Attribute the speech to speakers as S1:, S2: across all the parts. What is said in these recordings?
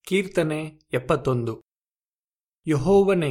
S1: ಕೀರ್ತನೆ ಎಪ್ಪತ್ತೊಂದು ಯಹೋವನೇ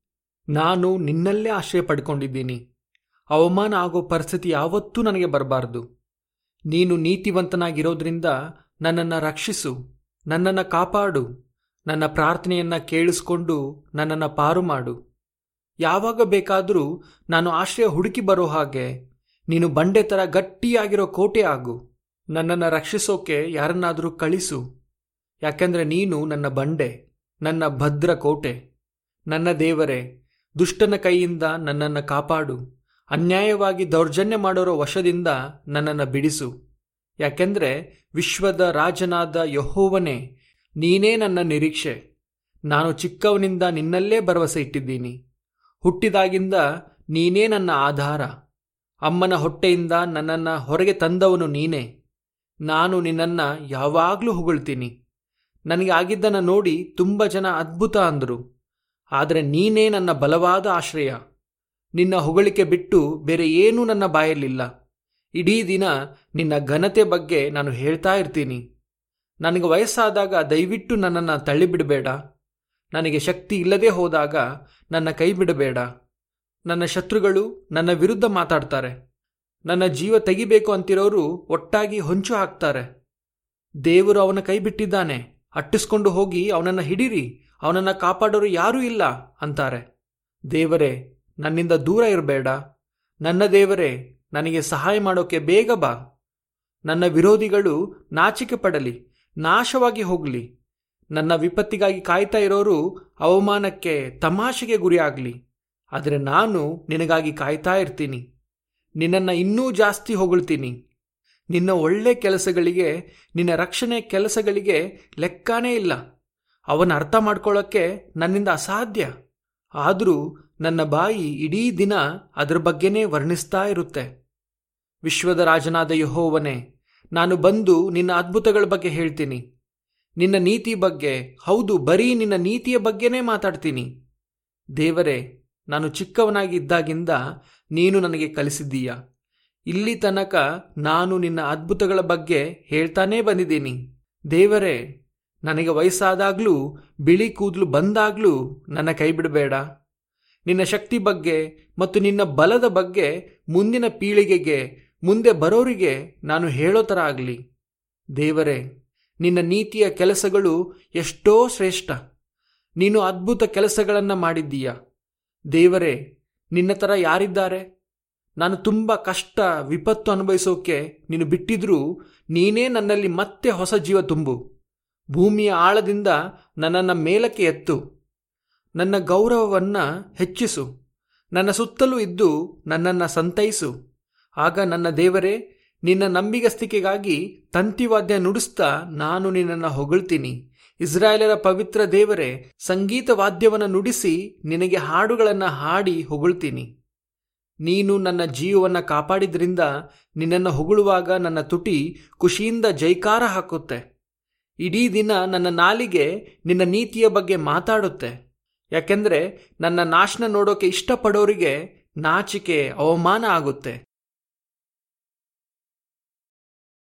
S1: ನಾನು ನಿನ್ನಲ್ಲೇ ಆಶ್ರಯ ಪಡ್ಕೊಂಡಿದ್ದೀನಿ ಅವಮಾನ ಆಗೋ ಪರಿಸ್ಥಿತಿ ಯಾವತ್ತೂ ನನಗೆ ಬರಬಾರ್ದು ನೀನು ನೀತಿವಂತನಾಗಿರೋದ್ರಿಂದ ನನ್ನನ್ನು ರಕ್ಷಿಸು ನನ್ನನ್ನು ಕಾಪಾಡು ನನ್ನ ಪ್ರಾರ್ಥನೆಯನ್ನ ಕೇಳಿಸ್ಕೊಂಡು ನನ್ನನ್ನು ಪಾರು ಮಾಡು ಯಾವಾಗ ಬೇಕಾದರೂ ನಾನು ಆಶ್ರಯ ಹುಡುಕಿ ಬರೋ ಹಾಗೆ ನೀನು ಬಂಡೆ ಥರ ಗಟ್ಟಿಯಾಗಿರೋ ಕೋಟೆ ಆಗು ನನ್ನನ್ನು ರಕ್ಷಿಸೋಕೆ ಯಾರನ್ನಾದರೂ ಕಳಿಸು ಯಾಕೆಂದ್ರೆ ನೀನು ನನ್ನ ಬಂಡೆ ನನ್ನ ಭದ್ರ ಕೋಟೆ ನನ್ನ ದೇವರೇ ದುಷ್ಟನ ಕೈಯಿಂದ ನನ್ನನ್ನು ಕಾಪಾಡು ಅನ್ಯಾಯವಾಗಿ ದೌರ್ಜನ್ಯ ಮಾಡೋರ ವಶದಿಂದ ನನ್ನನ್ನು ಬಿಡಿಸು ಯಾಕೆಂದ್ರೆ ವಿಶ್ವದ ರಾಜನಾದ ಯಹೋವನೇ ನೀನೇ ನನ್ನ ನಿರೀಕ್ಷೆ ನಾನು ಚಿಕ್ಕವನಿಂದ ನಿನ್ನಲ್ಲೇ ಭರವಸೆ ಇಟ್ಟಿದ್ದೀನಿ ಹುಟ್ಟಿದಾಗಿಂದ ನೀನೇ ನನ್ನ ಆಧಾರ ಅಮ್ಮನ ಹೊಟ್ಟೆಯಿಂದ ನನ್ನನ್ನು ಹೊರಗೆ ತಂದವನು ನೀನೇ ನಾನು ನಿನ್ನನ್ನು ಯಾವಾಗಲೂ ಹೊಗಳ್ತೀನಿ ನನಗೆ ಆಗಿದ್ದನ್ನು ನೋಡಿ ತುಂಬ ಜನ ಅದ್ಭುತ ಅಂದರು ಆದರೆ ನೀನೇ ನನ್ನ ಬಲವಾದ ಆಶ್ರಯ ನಿನ್ನ ಹೊಗಳಿಕೆ ಬಿಟ್ಟು ಬೇರೆ ಏನೂ ನನ್ನ ಬಾಯಲ್ಲಿಲ್ಲ ಇಡೀ ದಿನ ನಿನ್ನ ಘನತೆ ಬಗ್ಗೆ ನಾನು ಹೇಳ್ತಾ ಇರ್ತೀನಿ ನನಗೆ ವಯಸ್ಸಾದಾಗ ದಯವಿಟ್ಟು ನನ್ನನ್ನು ತಳ್ಳಿಬಿಡಬೇಡ ನನಗೆ ಶಕ್ತಿ ಇಲ್ಲದೆ ಹೋದಾಗ ನನ್ನ ಕೈ ಬಿಡಬೇಡ ನನ್ನ ಶತ್ರುಗಳು ನನ್ನ ವಿರುದ್ಧ ಮಾತಾಡ್ತಾರೆ ನನ್ನ ಜೀವ ತೆಗಿಬೇಕು ಅಂತಿರೋರು ಒಟ್ಟಾಗಿ ಹೊಂಚು ಹಾಕ್ತಾರೆ ದೇವರು ಅವನ ಕೈ ಬಿಟ್ಟಿದ್ದಾನೆ ಅಟ್ಟಿಸ್ಕೊಂಡು ಹೋಗಿ ಅವನನ್ನು ಹಿಡೀರಿ ಅವನನ್ನು ಕಾಪಾಡೋರು ಯಾರೂ ಇಲ್ಲ ಅಂತಾರೆ ದೇವರೇ ನನ್ನಿಂದ ದೂರ ಇರಬೇಡ ನನ್ನ ದೇವರೇ ನನಗೆ ಸಹಾಯ ಮಾಡೋಕೆ ಬೇಗ ಬಾ ನನ್ನ ವಿರೋಧಿಗಳು ನಾಚಿಕೆ ಪಡಲಿ ನಾಶವಾಗಿ ಹೋಗಲಿ ನನ್ನ ವಿಪತ್ತಿಗಾಗಿ ಕಾಯ್ತಾ ಇರೋರು ಅವಮಾನಕ್ಕೆ ತಮಾಷೆಗೆ ಗುರಿಯಾಗಲಿ ಆದರೆ ನಾನು ನಿನಗಾಗಿ ಕಾಯ್ತಾ ಇರ್ತೀನಿ ನಿನ್ನನ್ನು ಇನ್ನೂ ಜಾಸ್ತಿ ಹೊಗಳ್ತೀನಿ ನಿನ್ನ ಒಳ್ಳೆ ಕೆಲಸಗಳಿಗೆ ನಿನ್ನ ರಕ್ಷಣೆ ಕೆಲಸಗಳಿಗೆ ಲೆಕ್ಕಾನೇ ಇಲ್ಲ ಅವನ ಅರ್ಥ ಮಾಡ್ಕೊಳ್ಳೋಕ್ಕೆ ನನ್ನಿಂದ ಅಸಾಧ್ಯ ಆದರೂ ನನ್ನ ಬಾಯಿ ಇಡೀ ದಿನ ಅದರ ಬಗ್ಗೆನೇ ವರ್ಣಿಸ್ತಾ ಇರುತ್ತೆ ವಿಶ್ವದ ರಾಜನಾದ ಯಹೋವನೇ ನಾನು ಬಂದು ನಿನ್ನ ಅದ್ಭುತಗಳ ಬಗ್ಗೆ ಹೇಳ್ತೀನಿ ನಿನ್ನ ನೀತಿ ಬಗ್ಗೆ ಹೌದು ಬರೀ ನಿನ್ನ ನೀತಿಯ ಬಗ್ಗೆನೇ ಮಾತಾಡ್ತೀನಿ ದೇವರೇ ನಾನು ಚಿಕ್ಕವನಾಗಿ ಇದ್ದಾಗಿಂದ ನೀನು ನನಗೆ ಕಲಿಸಿದ್ದೀಯ ಇಲ್ಲಿ ತನಕ ನಾನು ನಿನ್ನ ಅದ್ಭುತಗಳ ಬಗ್ಗೆ ಹೇಳ್ತಾನೇ ಬಂದಿದ್ದೀನಿ ದೇವರೇ ನನಗೆ ವಯಸ್ಸಾದಾಗ್ಲೂ ಬಿಳಿ ಕೂದಲು ಬಂದಾಗ್ಲೂ ನನ್ನ ಕೈ ಬಿಡಬೇಡ ನಿನ್ನ ಶಕ್ತಿ ಬಗ್ಗೆ ಮತ್ತು ನಿನ್ನ ಬಲದ ಬಗ್ಗೆ ಮುಂದಿನ ಪೀಳಿಗೆಗೆ ಮುಂದೆ ಬರೋರಿಗೆ ನಾನು ಹೇಳೋ ಥರ ಆಗಲಿ ದೇವರೇ ನಿನ್ನ ನೀತಿಯ ಕೆಲಸಗಳು ಎಷ್ಟೋ ಶ್ರೇಷ್ಠ ನೀನು ಅದ್ಭುತ ಕೆಲಸಗಳನ್ನು ಮಾಡಿದ್ದೀಯ ದೇವರೇ ನಿನ್ನ ಥರ ಯಾರಿದ್ದಾರೆ ನಾನು ತುಂಬ ಕಷ್ಟ ವಿಪತ್ತು ಅನುಭವಿಸೋಕೆ ನೀನು ಬಿಟ್ಟಿದ್ರೂ ನೀನೇ ನನ್ನಲ್ಲಿ ಮತ್ತೆ ಹೊಸ ಜೀವ ತುಂಬು ಭೂಮಿಯ ಆಳದಿಂದ ನನ್ನನ್ನು ಮೇಲಕ್ಕೆ ಎತ್ತು ನನ್ನ ಗೌರವವನ್ನ ಹೆಚ್ಚಿಸು ನನ್ನ ಸುತ್ತಲೂ ಇದ್ದು ನನ್ನನ್ನು ಸಂತೈಸು ಆಗ ನನ್ನ ದೇವರೇ ನಿನ್ನ ನಂಬಿಗಸ್ತಿಕೆಗಾಗಿ ತಂತಿವಾದ್ಯ ನುಡಿಸ್ತಾ ನಾನು ನಿನ್ನನ್ನು ಹೊಗಳ್ತೀನಿ ಇಸ್ರಾಯೇಲರ ಪವಿತ್ರ ದೇವರೇ ಸಂಗೀತ ವಾದ್ಯವನ್ನು ನುಡಿಸಿ ನಿನಗೆ ಹಾಡುಗಳನ್ನು ಹಾಡಿ ಹೊಗಳ್ತೀನಿ ನೀನು ನನ್ನ ಜೀವವನ್ನು ಕಾಪಾಡಿದ್ರಿಂದ ನಿನ್ನನ್ನು ಹೊಗಳುವಾಗ ನನ್ನ ತುಟಿ ಖುಷಿಯಿಂದ ಜೈಕಾರ ಹಾಕುತ್ತೆ ಇಡೀ ದಿನ ನನ್ನ ನಾಲಿಗೆ ನಿನ್ನ ನೀತಿಯ ಬಗ್ಗೆ ಮಾತಾಡುತ್ತೆ ಯಾಕೆಂದ್ರೆ ನನ್ನ ನಾಶನ ನೋಡೋಕೆ ಇಷ್ಟಪಡೋರಿಗೆ ನಾಚಿಕೆ ಅವಮಾನ ಆಗುತ್ತೆ